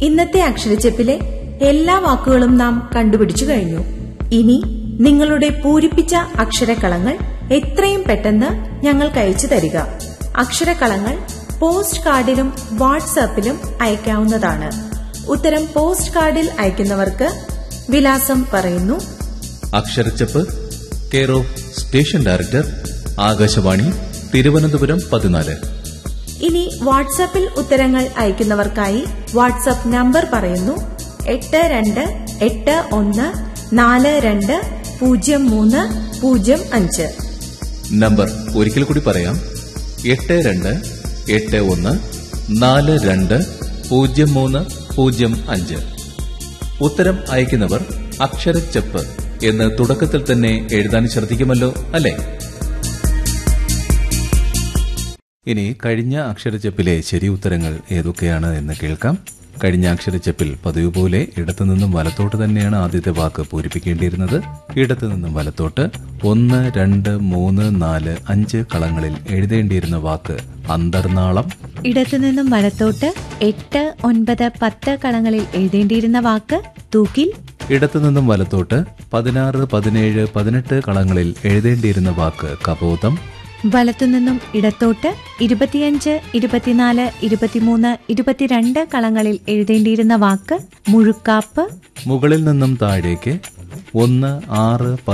ഇന്നത്തെ അക്ഷരച്ചെപ്പിലെ എല്ലാ വാക്കുകളും നാം കണ്ടുപിടിച്ചു കഴിഞ്ഞു ഇനി നിങ്ങളുടെ പൂരിപ്പിച്ച അക്ഷരക്കളങ്ങൾ എത്രയും പെട്ടെന്ന് ഞങ്ങൾക്ക് അയച്ചു തരിക അക്ഷരക്കളങ്ങൾ പോസ്റ്റ് കാർഡിലും വാട്സാപ്പിലും അയക്കാവുന്നതാണ് ഉത്തരം പോസ്റ്റ് കാർഡിൽ അയക്കുന്നവർക്ക് വിലാസം പറയുന്നു അക്ഷരച്ചപ്പ് care of station director Akashvani Thiruvananthapuram പതിനാല് ഇനി വാട്സാപ്പിൽ ഉത്തരങ്ങൾ അയക്കുന്നവർക്കായി വാട്സാപ്പ് നമ്പർ പറയുന്നു എട്ട് രണ്ട് എട്ട് ഒന്ന് നാല് രണ്ട് പൂജ്യം മൂന്ന് പൂജ്യം അഞ്ച് നമ്പർ ഒരിക്കൽ കൂടി പറയാം എട്ട് രണ്ട് എട്ട് ഒന്ന് നാല് രണ്ട് പൂജ്യം മൂന്ന് പൂജ്യം അഞ്ച് ഉത്തരം അയക്കുന്നവർ അക്ഷരച്ചപ്പ് എന്ന് തുടക്കത്തിൽ തന്നെ എഴുതാൻ ശ്രദ്ധിക്കുമല്ലോ അല്ലേ ഇനി കഴിഞ്ഞ അക്ഷരച്ചപ്പിലെ ശരി ഉത്തരങ്ങൾ ഏതൊക്കെയാണ് എന്ന് കേൾക്കാം കഴിഞ്ഞ അക്ഷരച്ചപ്പിൽ പതിവ് പോലെ ഇടത്തുനിന്നും വലത്തോട്ട് തന്നെയാണ് ആദ്യത്തെ വാക്ക് പൂരിപ്പിക്കേണ്ടിയിരുന്നത് ഇടത്തുനിന്നും വലത്തോട്ട് ഒന്ന് രണ്ട് മൂന്ന് നാല് അഞ്ച് കളങ്ങളിൽ എഴുതേണ്ടിയിരുന്ന വാക്ക് അന്തർനാളം ഇടത്തുനിന്നും വലത്തോട്ട് എട്ട് ഒൻപത് പത്ത് കളങ്ങളിൽ എഴുതേണ്ടിയിരുന്ന വാക്ക് തൂക്കിൽ ഇടത്തുനിന്നും വലത്തോട്ട് പതിനാറ് പതിനേഴ് പതിനെട്ട് കളങ്ങളിൽ എഴുതേണ്ടിയിരുന്ന വാക്ക് കബോധം വലത്തുനിന്നും ഇടത്തോട്ട് ഇരുപത്തിയഞ്ച് ഇരുപത്തിനാല് ഇരുപത്തിമൂന്ന് ഇരുപത്തിരണ്ട് കളങ്ങളിൽ എഴുതേണ്ടിയിരുന്ന വാക്ക് മുഴുക്കാപ്പ് മുകളിൽ നിന്നും താഴേക്ക് ഒന്ന് ആറ്